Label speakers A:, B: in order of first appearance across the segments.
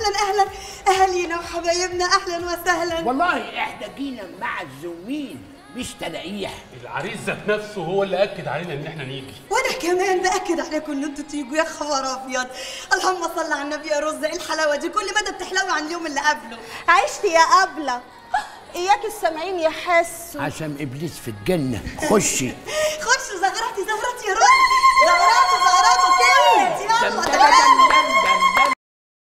A: اهلا اهلا اهالينا وحبايبنا اهلا وسهلا
B: والله احنا جينا معزومين مش تلاقيح
C: العريس ذات نفسه هو اللي اكد علينا ان احنا نيجي
A: وانا كمان باكد عليكم ان انتوا تيجوا يا خبر ابيض اللهم صل على النبي يا رز ايه الحلاوه دي كل مدى بتحلوي عن اليوم اللي قبله
D: عشت يا قبلة اياك السامعين يحسوا
B: عشان ابليس في الجنه خشي
A: خشوا زغرتي زغرتي يا رز زغرتي زغرتي كلمة يلا تعالوا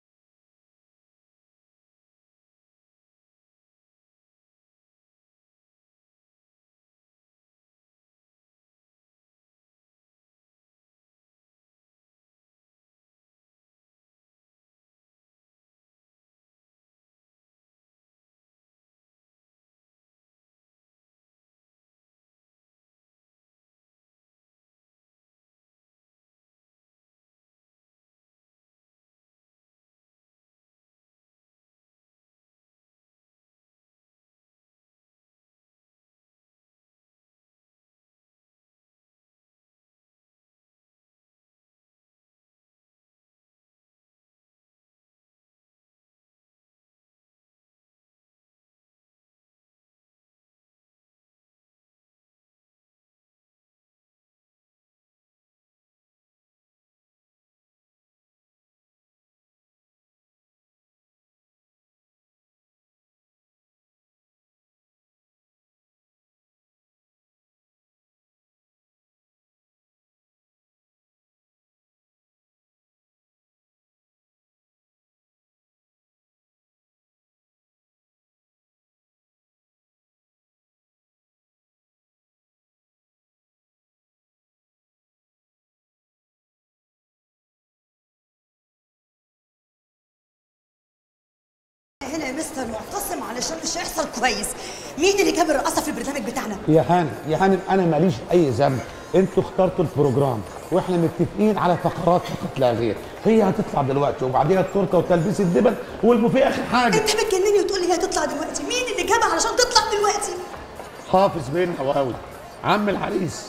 A: هنا يا مستر معتصم علشان مش هيحصل كويس مين اللي جاب الرقاصه في البرنامج بتاعنا
E: يا هانم يا هانم انا ماليش اي ذنب انتوا اخترتوا البروجرام واحنا متفقين على فقرات فقط لا غير هي هتطلع دلوقتي وبعدين التورته وتلبيس الدبل والبوفيه اخر حاجه
A: انت بتجنني وتقول لي هي هتطلع دلوقتي مين اللي جابها علشان تطلع دلوقتي
E: حافظ بين هواوي عم العريس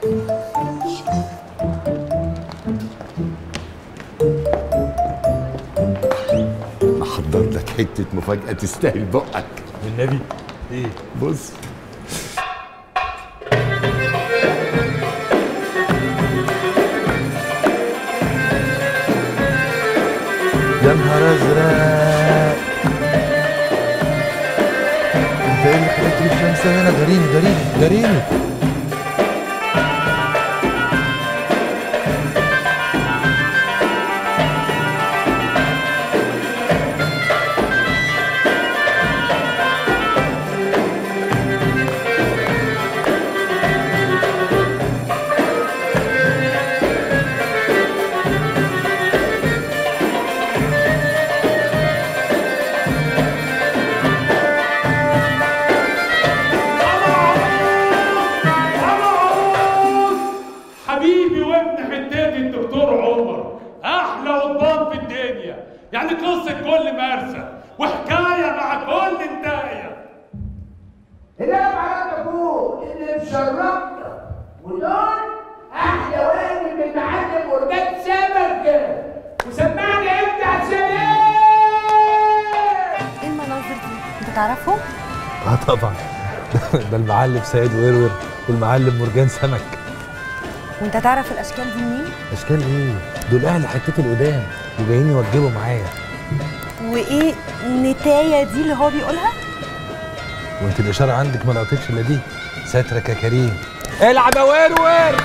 F: محضر لك حتة مفاجأة تستاهل بقك
C: والنبي ايه
F: بص
G: يا نهار ازرق انت ايه اللي خليك تجيب شمسة هنا داريني داريني داريني
C: حبيبي وابن حتاتي الدكتور عمر احلى قضبان في الدنيا يعني قصه كل مرسى وحكايه مع كل انتايه
B: هنا معاك ابوك اللي مشرفنا ودول احلى واجب من المعلم ورجال سمك وسمعني انت عشان ايه
D: ايه المناظر دي انت تعرفهم
G: اه طبعا ده المعلم سيد ورور والمعلم مرجان سمك
D: وانت تعرف الاشكال دي منين
G: اشكال ايه دول اهل حتتي القدام وجايين يوجبوا معايا
D: وايه نتايه دي اللي هو بيقولها
G: وانت الاشاره عندك ما لقطتش الا دي سترك يا كريم العب يا ورور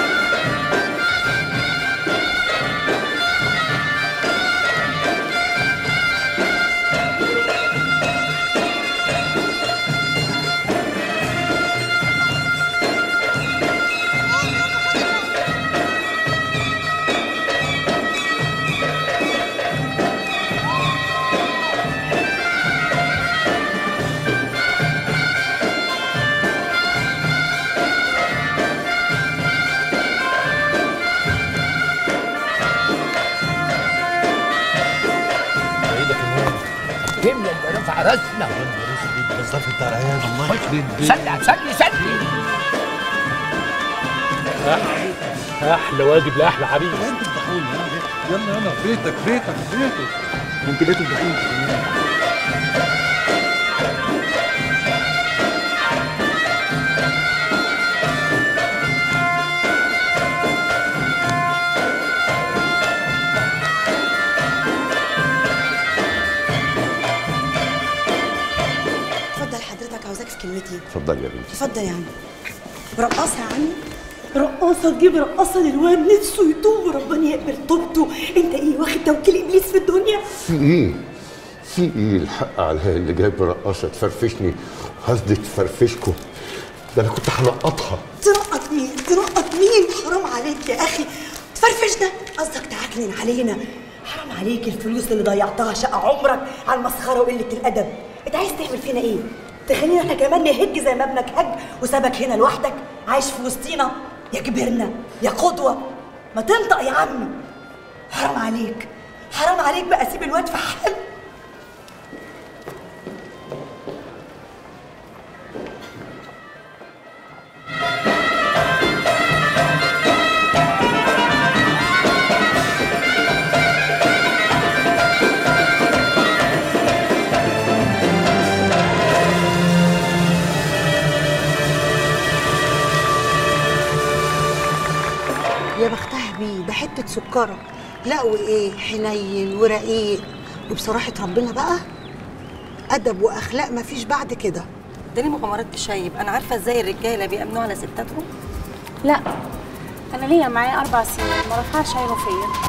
G: بعيدك النور
B: جمله اللي رفع راسنا
G: بالظبط بتاع العيال الله يخرب بيت
B: سلي سلي سلي
C: احلى واجب لاحلى عريس
G: يلا يلا بيتك بيتك بيتك
H: انت بقيت الدخيل
A: اتفضل حضرتك عاوزاك في كلمتين
F: اتفضل يا بنتي
A: اتفضل يا عم رقاصة يا عمي رقاصة تجيب رقاصة للواد نفسه يتوب وربنا يقبل توبته انت ايه واخد توكيل ابليس في الدنيا
F: في ايه؟ في ايه الحق عليا اللي جايب رقاصه تفرفشني قصدي تفرفشكم ده انا كنت هنقطها
A: تنقط مين تنقط مين حرام عليك يا اخي تفرفشنا قصدك تعكنن علينا حرام عليك الفلوس اللي ضيعتها شقة عمرك على المسخرة وقلة الأدب انت عايز تعمل فينا ايه تخلينا احنا كمان نهج زي ما ابنك هج وسابك هنا لوحدك عايش في وسطينا يا كبرنا يا قدوة ما تنطق يا عمي حرام عليك حرام عليك بقى سيب الواد في حاله
D: يا بختها بيه ده حته سكره لا وايه حنين ورقيق وبصراحه ربنا بقى ادب واخلاق مفيش بعد كده
I: ده ليه مغامرات تشيب انا عارفه ازاي الرجاله بيأمنوا على ستاتهم
J: لا انا ليا معايا اربع سنين ما رفعش عينه فيا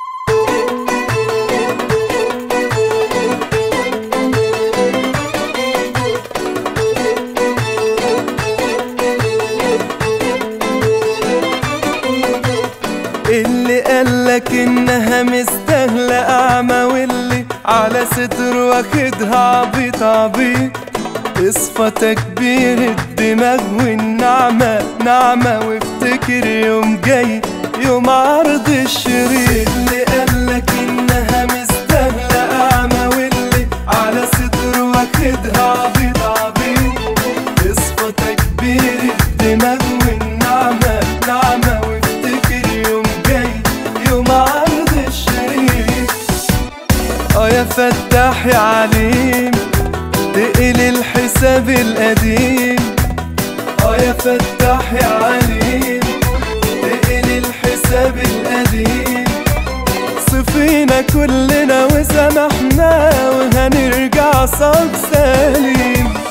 K: اللي قالك انها مستاهلة اعمى واللي على صدر واخدها عبيط عبيط اصفى تكبير الدماغ والنعمة نعمة وافتكر يوم جاي يوم عرض الشريط اللي قالك انها مستاهلة اعمى واللي على صدر واخدها عبيط عبيط اصفى تكبير الدماغ والنعمة نعمة وافتكر يوم جاي يوم عرض الشريط اه يا فتاح يا عليم تقل الحساب القديم اه يا فتاح يا عليم تقل الحساب القديم صفينا كلنا وسامحنا وهنرجع صاج سليم